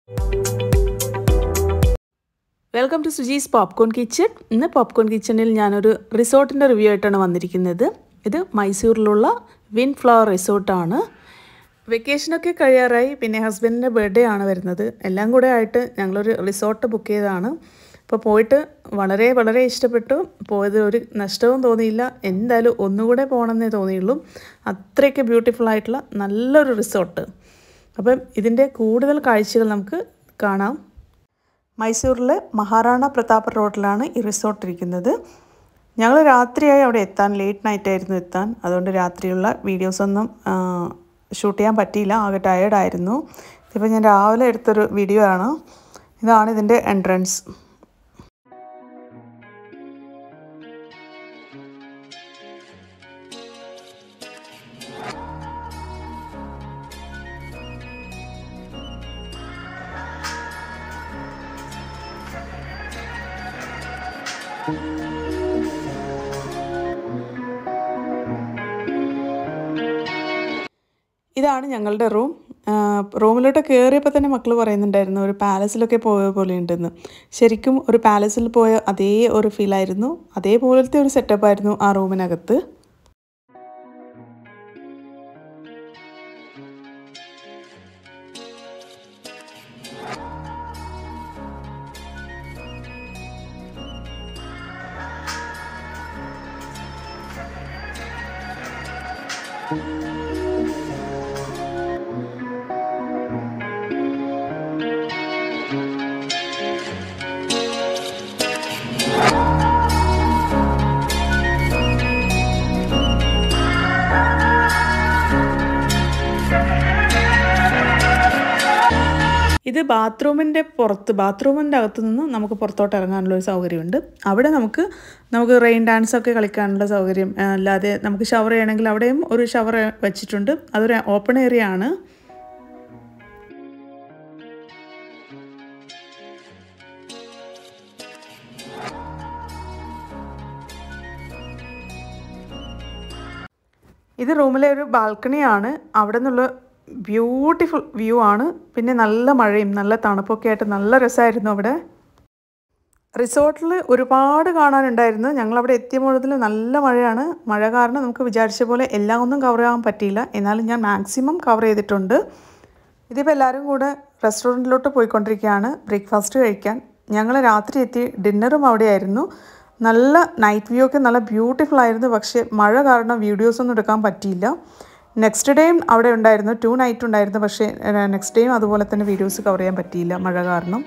welcome to Suji's popcorn kitchen ഇന്ന് popcorn കിച്ചണിൽ ഞാനൊരു റിസോർട്ടിൻ്റെ റിവ്യൂ ആയിട്ടാണ് വന്നിരിക്കുന്നത് ഇത് മൈസൂരിലുള്ള വിൻ ഫ്ലവർ റിസോർട്ടാണ് വെക്കേഷനൊക്കെ കഴിയാറായി പിന്നെ ഹസ്ബൻഡിൻ്റെ ബർത്ത്ഡേ ആണ് വരുന്നത് എല്ലാം കൂടെ ആയിട്ട് ഞങ്ങളൊരു റിസോർട്ട് ബുക്ക് ചെയ്തതാണ് അപ്പോൾ പോയിട്ട് വളരെ വളരെ ഇഷ്ടപ്പെട്ടു പോയത് ഒരു നഷ്ടവും തോന്നിയില്ല എന്തായാലും ഒന്നുകൂടെ പോകണമെന്നേ തോന്നിയുള്ളൂ അത്രയ്ക്ക് ബ്യൂട്ടിഫുൾ ആയിട്ടുള്ള നല്ലൊരു റിസോർട്ട് അപ്പം ഇതിൻ്റെ കൂടുതൽ കാഴ്ചകൾ നമുക്ക് കാണാം മൈസൂരിലെ മഹാറാണ പ്രതാപ് റോഡിലാണ് ഈ റിസോർട്ട് ഇരിക്കുന്നത് ഞങ്ങൾ രാത്രിയായി അവിടെ എത്താൻ ലേറ്റ് നൈറ്റ് ആയിരുന്നു എത്താൻ അതുകൊണ്ട് രാത്രിയുള്ള വീഡിയോസൊന്നും ഷൂട്ട് ചെയ്യാൻ പറ്റിയില്ല ആകെ ടയേർഡായിരുന്നു ഇതിപ്പോൾ ഞാൻ രാവിലെ എടുത്തൊരു വീഡിയോ ആണ് ഇതാണ് ഇതിൻ്റെ എൻട്രൻസ് ഇതാണ് ഞങ്ങളുടെ റൂം റൂമിലോട്ട് കയറിയപ്പോൾ തന്നെ മക്കൾ പറയുന്നുണ്ടായിരുന്നു ഒരു പാലസിലൊക്കെ പോയ പോലെ ഉണ്ടെന്ന് ശരിക്കും ഒരു പാലസിൽ പോയ അതേ ഒരു ഫീലായിരുന്നു അതേപോലത്തെ ഒരു സെറ്റപ്പായിരുന്നു ആ റൂമിനകത്ത് ഇത് ബാത്റൂമിൻ്റെ പുറത്ത് ബാത്റൂമിൻ്റെ അകത്തു നിന്ന് നമുക്ക് പുറത്തോട്ട് ഇറങ്ങാനുള്ള ഒരു സൗകര്യമുണ്ട് അവിടെ നമുക്ക് നമുക്ക് റെയിൻ ഡാൻസ് ഒക്കെ കളിക്കാനുള്ള സൗകര്യം അല്ലാതെ നമുക്ക് ഷവർ ചെയ്യണമെങ്കിൽ അവിടെയും ഒരു ഷവർ വെച്ചിട്ടുണ്ട് അതൊരു ഓപ്പൺ ഏരിയ ആണ് ഇത് റൂമിലെ ഒരു ബാൽക്കണിയാണ് അവിടെ നിന്നുള്ള ബ്യൂട്ടിഫുൾ വ്യൂ ആണ് പിന്നെ നല്ല മഴയും നല്ല തണുപ്പൊക്കെ ആയിട്ട് നല്ല രസമായിരുന്നു അവിടെ റിസോർട്ടിൽ ഒരുപാട് കാണാനുണ്ടായിരുന്നു ഞങ്ങൾ അവിടെ എത്തിയ മുഴുവതിൽ നല്ല മഴയാണ് മഴ കാരണം നമുക്ക് വിചാരിച്ച പോലെ എല്ലാം ഒന്നും കവർ ചെയ്യാൻ പറ്റിയില്ല എന്നാലും ഞാൻ മാക്സിമം കവർ ചെയ്തിട്ടുണ്ട് ഇതിപ്പോൾ എല്ലാവരും കൂടെ റെസ്റ്റോറൻറ്റിലോട്ട് പോയിക്കൊണ്ടിരിക്കുകയാണ് ബ്രേക്ക്ഫാസ്റ്റ് കഴിക്കാൻ ഞങ്ങൾ രാത്രി എത്തി ഡിന്നറും അവിടെയായിരുന്നു നല്ല നൈറ്റ് വ്യൂ ഒക്കെ നല്ല ബ്യൂട്ടിഫുൾ ആയിരുന്നു പക്ഷേ മഴ കാരണം വീഡിയോസൊന്നും എടുക്കാൻ പറ്റിയില്ല നെക്സ്റ്റ് ഡേയും അവിടെ ഉണ്ടായിരുന്നു ടു നൈറ്റ് ഉണ്ടായിരുന്നു പക്ഷേ നെക്സ്റ്റ് ഡേയും അതുപോലെ തന്നെ വീഡിയോസ് കവർ ചെയ്യാൻ പറ്റിയില്ല മഴ കാരണം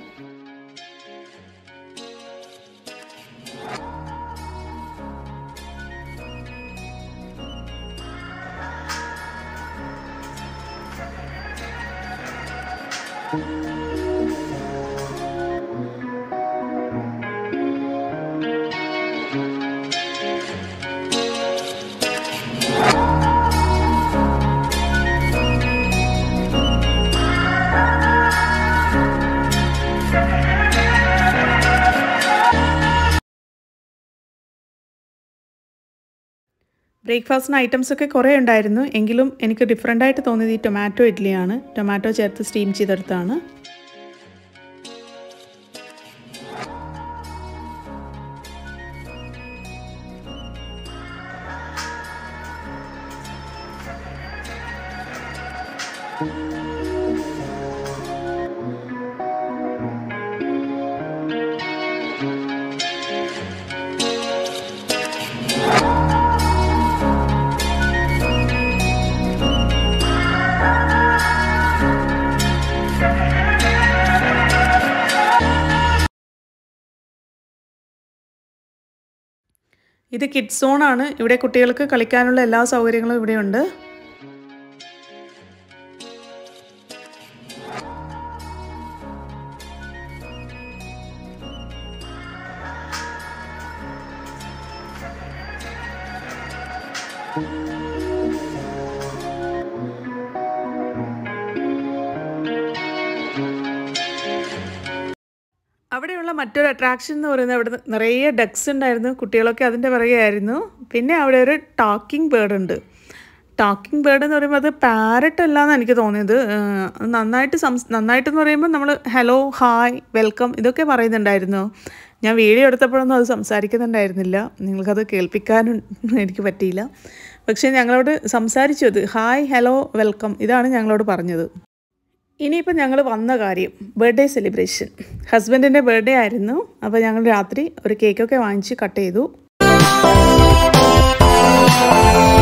ബ്രേക്ക്ഫാസ്റ്റിന് ഐറ്റംസ് ഒക്കെ കുറേ ഉണ്ടായിരുന്നു എങ്കിലും എനിക്ക് ഡിഫറെൻ്റ് ആയിട്ട് തോന്നിയത് ഈ ടൊമാറ്റോ ഇഡ്ഡലിയാണ് ടൊമാറ്റോ ചേർത്ത് സ്റ്റീം ചെയ്തെടുത്താണ് ഇത് കിഡ്സ് സോണാണ് ഇവിടെ കുട്ടികൾക്ക് കളിക്കാനുള്ള എല്ലാ സൗകര്യങ്ങളും ഇവിടെയുണ്ട് അവിടെയുള്ള മറ്റൊരു അട്രാക്ഷൻ എന്ന് പറയുന്നത് അവിടെ നിറയെ ഡക്സ് ഉണ്ടായിരുന്നു കുട്ടികളൊക്കെ അതിൻ്റെ പിറകെ ആയിരുന്നു പിന്നെ അവിടെ ഒരു ടാക്കിംഗ് ബേർഡ് ഉണ്ട് ടാക്കിംഗ് ബേർഡ് എന്ന് പറയുമ്പോൾ അത് പാരറ്റ് അല്ല എന്ന് എനിക്ക് തോന്നിയത് ഏഹ്, നന്നായിട്ട് സംസ് നന്നായിട്ടെന്ന് പറയുമ്പോൾ നമ്മൾ ഹലോ ഹായ് വെൽക്കം ഇതൊക്കെ പറയുന്നുണ്ടായിരുന്നു ഞാൻ വീഡിയോ എടുത്തപ്പോഴൊന്നും അത് സംസാരിക്കുന്നുണ്ടായിരുന്നില്ല നിങ്ങൾക്കത് കേൾപ്പിക്കാനും എനിക്ക് പറ്റിയില്ല പക്ഷേ ഞങ്ങളോട് സംസാരിച്ചു അത് ഹായ് ഹലോ വെൽക്കം ഇതാണ് ഞങ്ങളോട് പറഞ്ഞത് ഇനിയിപ്പോൾ ഞങ്ങൾ വന്ന കാര്യം ബർത്ത്ഡേ സെലിബ്രേഷൻ ഹസ്ബൻഡിൻ്റെ ബർത്ത്ഡേ ആയിരുന്നു അപ്പോൾ ഞങ്ങൾ രാത്രി ഒരു കേക്കൊക്കെ വാങ്ങിച്ച് കട്ട് ചെയ്തു